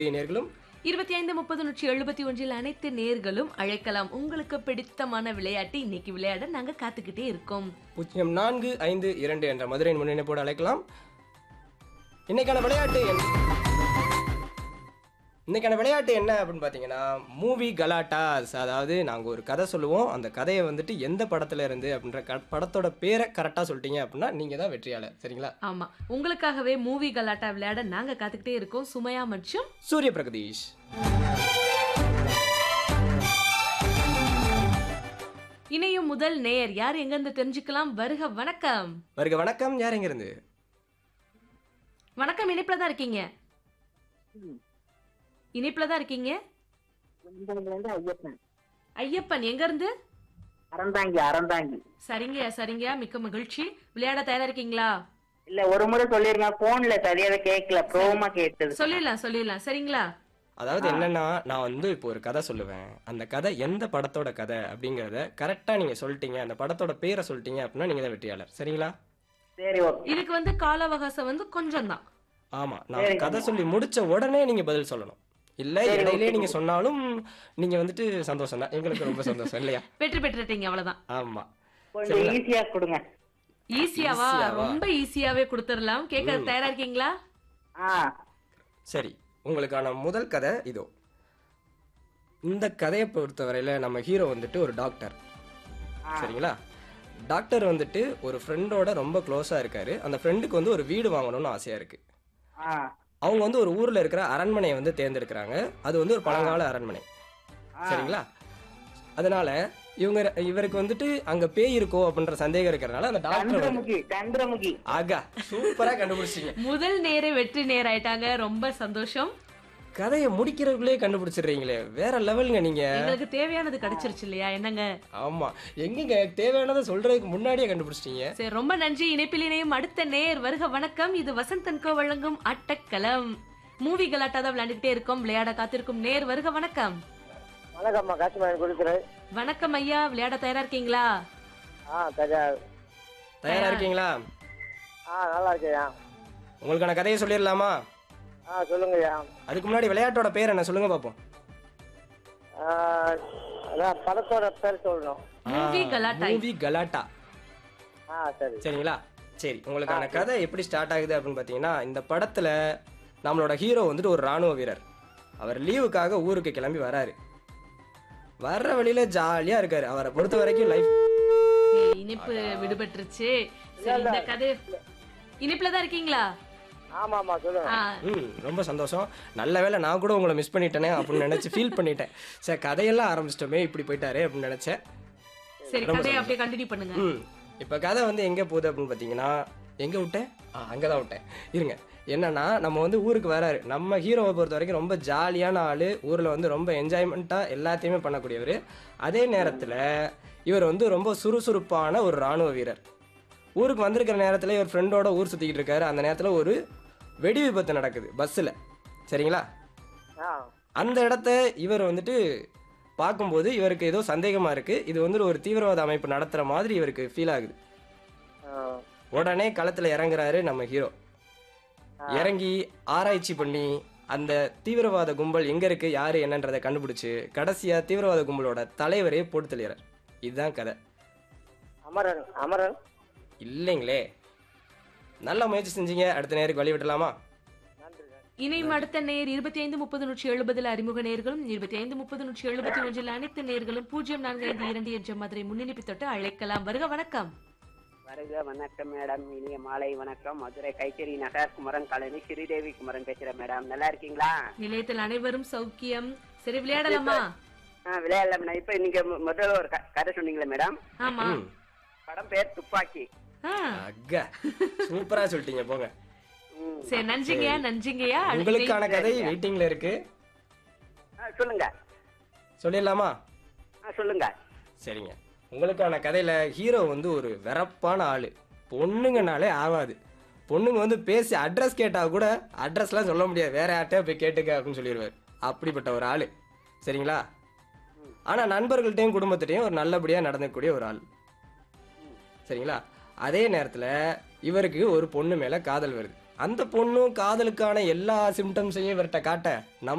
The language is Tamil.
நேர்களும் இருபத்தி ஐந்து முப்பது நூற்றி எழுபத்தி ஒன்றில் அனைத்து நேர்களும் அழைக்கலாம் உங்களுக்கு பிடித்தமான விளையாட்டு இன்னைக்கு விளையாட நாங்க காத்துக்கிட்டே இருக்கோம் பூஜ்ஜியம் நான்கு ஐந்து இரண்டு என்ற மதுரையின் முன்னிணைப்போடு அழைக்கலாம் இன்னைக்கான விளையாட்டு என்ன இன்னைக்கான விளையாட்டு என்ன அப்படின்னு பார்த்தீங்கன்னா மூவி கலாட்டாஸ் அதாவது நாங்கள் ஒரு கதை சொல்லுவோம் அந்த கதையை வந்துட்டு எந்த படத்துல இருந்து அப்படின்ற க படத்தோட பேரை கரெக்டாக சொல்லிட்டீங்க அப்படின்னா நீங்கள் தான் வெற்றியாளர் சரிங்களா ஆமா உங்களுக்காகவே மூவி கலாட்டா விளையாட நாங்க காத்துக்கிட்டே இருக்கோம் சுமையா மற்றும் சூரிய பிரகதீஷ் இணையும் முதல் நேயர் யார் எங்க இருந்து தெரிஞ்சுக்கலாம் வருக வணக்கம் வருக வணக்கம் யார் எங்கிருந்து வணக்கம் இணைப்புல தான் இருக்கீங்க இணைப்புல தான் இருக்கீங்க இருந்து ஐயப்பன் ஐயப்பன் எங்க இருந்து அறந்தாங்கி அறந்தாங்கி சரிங்க சரிங்க மிக்க மகிழ்ச்சி விளையாட தயாரா இருக்கீங்களா இல்ல ஒரு முறை சொல்லிருக்கேன் போன்ல சரியாவே கேட்கல ப்ரோமா கேட்டது சொல்லிடலாம் சொல்லிடலாம் சரிங்களா அதாவது என்னன்னா நான் வந்து இப்போ ஒரு கதை சொல்லுவேன் அந்த கதை எந்த படத்தோட கதை அப்படிங்கிறத கரெக்டாக நீங்கள் சொல்லிட்டீங்க அந்த படத்தோட பேரை சொல்லிட்டீங்க அப்படின்னா நீங்கள் தான் வெற்றியாளர் சரிங்களா சரி ஓகே இதுக்கு வந்து கால அவகாசம் வந்து கொஞ்சம் தான் ஆமாம் நான் சரிங்க. கதை சொல்லி முடிச்ச உடனே நீங்கள் பதில் சொல்லணும் இல்லை சரி, இடையிலே ஓகே. நீங்கள் சொன்னாலும் நீங்கள் வந்துட்டு சந்தோஷம் தான் எங்களுக்கு ரொம்ப சந்தோஷம் இல்லையா வெற்றி பெற்றுட்டீங்க அவ்வளவுதான் ஆமாம் கொஞ்சம் சரிங்களா? ஈஸியா கொடுங்க ஈஸியாவா ஈஸியாவா? ரொம்ப ஈஸியாவே கொடுத்துடலாம் கேட்க ம். தயாரா இருக்கீங்களா ஆ சரி உங்களுக்கான முதல் கதை இதோ இந்த கதையை பொறுத்தவரையில நம்ம ஹீரோ வந்துட்டு ஒரு டாக்டர் ஆ. சரிங்களா டாக்டர் வந்துட்டு ஒரு ஃப்ரெண்டோட ரொம்ப க்ளோஸாக இருக்காரு அந்த ஃப்ரெண்டுக்கு வந்து ஒரு வீடு வாங்கணும்னு ஆசையாக இருக்கு ஆ அவங்க வந்து ஒரு ஊர்ல இருக்கிற அரண்மனையை வந்து தேர்ந்தெடுக்கிறாங்க அது வந்து ஒரு பழங்கால அரண்மனை ஆ. சரிங்களா அதனால இவங்க இவருக்கு வந்துட்டு அங்க பேய் இருக்கோ அப்படின்ற சந்தேகம் இருக்கிறனால அந்த டாக்டர் வந்து சந்திரமுகி சந்திரமுகி ஆகா சூப்பரா கண்டுபிடிச்சிங்க முதல் நேரே வெற்றி நேர் ஆயிட்டாங்க ரொம்ப சந்தோஷம் கதையை முடிக்கிறதுக்குள்ளே கண்டுபிடிச்சிடுறீங்களே வேற லெவலுங்க நீங்க எங்களுக்கு தேவையானது கிடைச்சிருச்சு இல்லையா என்னங்க ஆமா எங்கங்க தேவையானதை சொல்றதுக்கு முன்னாடியே கண்டுபிடிச்சிட்டீங்க சரி ரொம்ப நன்றி இணைப்பில் இணையும் அடுத்த நேர் வருக வணக்கம் இது வசந்தன்கோ வழங்கும் அட்டக்கலம் மூவி கலாட்டா தான் விளையாண்டுகிட்டே இருக்கோம் விளையாட காத்திருக்கும் நேர் வருக வணக்கம் வணக்கம்மா காசிமாயன் கொடுக்குறேன் வணக்கம் ஐயா விளையாட தயாரா இருக்கீங்களா ஆ சரியா தயாரா இருக்கீங்களா ஆ நல்லா இருக்கையா உங்களுக்கான கதையை சொல்லிடலாமா ஆ சொல்லுங்கய்யா அதுக்கு முன்னாடி விளையாட்டோட பேர் என்ன சொல்லுங்க பாப்போம் அதான் படத்தோட பேர் சொல்லணும் மூவி கலாட்டா மூவி கலாட்டா ஆ சரி சரிங்களா சரி உங்களுக்கான கதை எப்படி ஸ்டார்ட் ஆகுது அப்படின்னு பார்த்தீங்கன்னா இந்த படத்துல நம்மளோட ஹீரோ வந்துட்டு ஒரு ராணுவ வீரர் அவர் லீவுக்காக ஊருக்கு கிளம்பி வராரு வர்ற வழியில ஜாலியா இருக்காரு அவரை பொறுத்த வரைக்கும் லைஃப் ஏய், இனிப்பு விடுபட்டுருச்சு சரி இந்த கதை இனிப்புல தான் இருக்கீங்களா ஆமா ஆமா சொல்லுங்க ஆ, ம் ரொம்ப சந்தோஷம் நல்ல வேளை நான் கூட உங்களை மிஸ் பண்ணிட்டேனே அப்படின்னு நினைச்சு ஃபீல் பண்ணிட்டேன் சரி கதையெல்லாம் ஆரம்பிச்சிட்டோமே இப்படி போயிட்டாரு அப்படின்னு நினைச்சேன் சரி கதையை அப்படியே கண்டினியூ பண்ணுங்க ம் இப்போ கதை வந்து எங்கே போகுது அப்படின்னு பார்த்தீங்கன்னா எங்கே விட்டேன் ஆ அங்கே தான் விட்டேன் இருங்க என்னன்னா நம்ம வந்து ஊருக்கு வராரு நம்ம ஹீரோவை பொறுத்த வரைக்கும் ரொம்ப ஜாலியான ஆள் ஊரில் வந்து ரொம்ப என்ஜாய்மெண்ட்டாக எல்லாத்தையுமே பண்ணக்கூடியவர் அதே நேரத்தில் இவர் வந்து ரொம்ப சுறுசுறுப்பான ஒரு இராணுவ வீரர் ஊருக்கு வந்திருக்கிற நேரத்தில் இவர் ஃப்ரெண்டோட ஊர் சுற்றிக்கிட்டு இருக்காரு அந்த நேரத்தில் ஒரு வெடி விபத்து நடக்குது பஸ்ஸில் சரிங்களா ஆ அந்த இடத்த இவர் வந்துட்டு பார்க்கும்போது இவருக்கு ஏதோ சந்தேகமாக இருக்குது இது வந்து ஒரு தீவிரவாத அமைப்பு நடத்துகிற மாதிரி இவருக்கு ஃபீல் ஆகுது ஆ உடனே களத்தில் இறங்குறாரு நம்ம ஹீரோ இறங்கி ஆராய்ச்சி பண்ணி அந்த தீவிரவாத கும்பல் எங்கே இருக்குது யார் என்னன்றதை கண்டுபிடிச்சு கடைசியாக தீவிரவாத கும்பலோட தலைவரே போட்டு தெளிகிறார் இதுதான் கதை அமரன் அமரன் இல்லைங்களே நல்ல முயற்சி செஞ்சீங்க அடுத்த நேருக்கு வழி விடலாமா நன்றி நன்றி. இணையும் அடுத்த நேர் இருபத்தி ஐந்து முப்பது நூற்றி எழுபதில் அறிமுக நேர்களும் இருபத்தி ஐந்து முப்பது நூற்றி எழுபத்தி ஒன்றில் அனைத்து நேர்களும் பூஜ்ஜியம் நான்கு ஐந்து இரண்டு என்ற மதுரை முன்னிணைப்பு தொட்டு அழைக்கலாம் வருக வணக்கம் வருக வணக்கம் மேடம் இனிய மாலை வணக்கம் மதுரை கைத்தறி நகர் குமரன் காலனி ஸ்ரீதேவி குமரன் பேசுறேன் மேடம் நல்லா இருக்கீங்களா நிலையத்தில் அனைவரும் சௌக்கியம் சரி விளையாடலாமா ஆ விளையாடல மேடம் இப்ப நீங்க மு- முதல்ல ஒரு க- கதை சொன்னீங்களே மேடம் ஆமா ம் படம் பேர் துப்பாக்கி ஆ, அக்கா சூப்பராக சொல்லிட்டீங்க போங்க ம். சரி நன்றிங்கய்யா நன்றிங்கய்யா அடுத்த உங்களுக்கான கதை வெயிட்டிங்கில் இருக்கு ஆ, சொல்லுங்க சொல்லிடலாமா ஆ சொல்லுங்க சரிங்க உங்களுக்கான கதையில் ஹீரோ வந்து ஒரு வெறப்பான ஆள் பொண்ணுங்கனாலே ஆகாது பொண்ணுங்க வந்து பேசி அட்ரஸ் கேட்டால் கூட அட்ரஸ்லாம் சொல்ல முடியாது வேற யார்கிட்டயா போய் கேட்டுக்க அப்படின்னு சொல்லிடுவார் அப்படிப்பட்ட ஒரு ஆள் சரிங்களா ஆனால் நண்பர்கள்ட்டையும் குடும்பத்திட்டையும் ஒரு நல்லபடியாக நடந்துக்கூடிய ஒரு ஆள் சரிங்களா அதே நேரத்தில் இவருக்கு ஒரு பொண்ணு மேலே காதல் வருது அந்த பொண்ணும் காதலுக்கான எல்லா சிம்டம்ஸையும் இவர்கிட்ட காட்ட நம்ம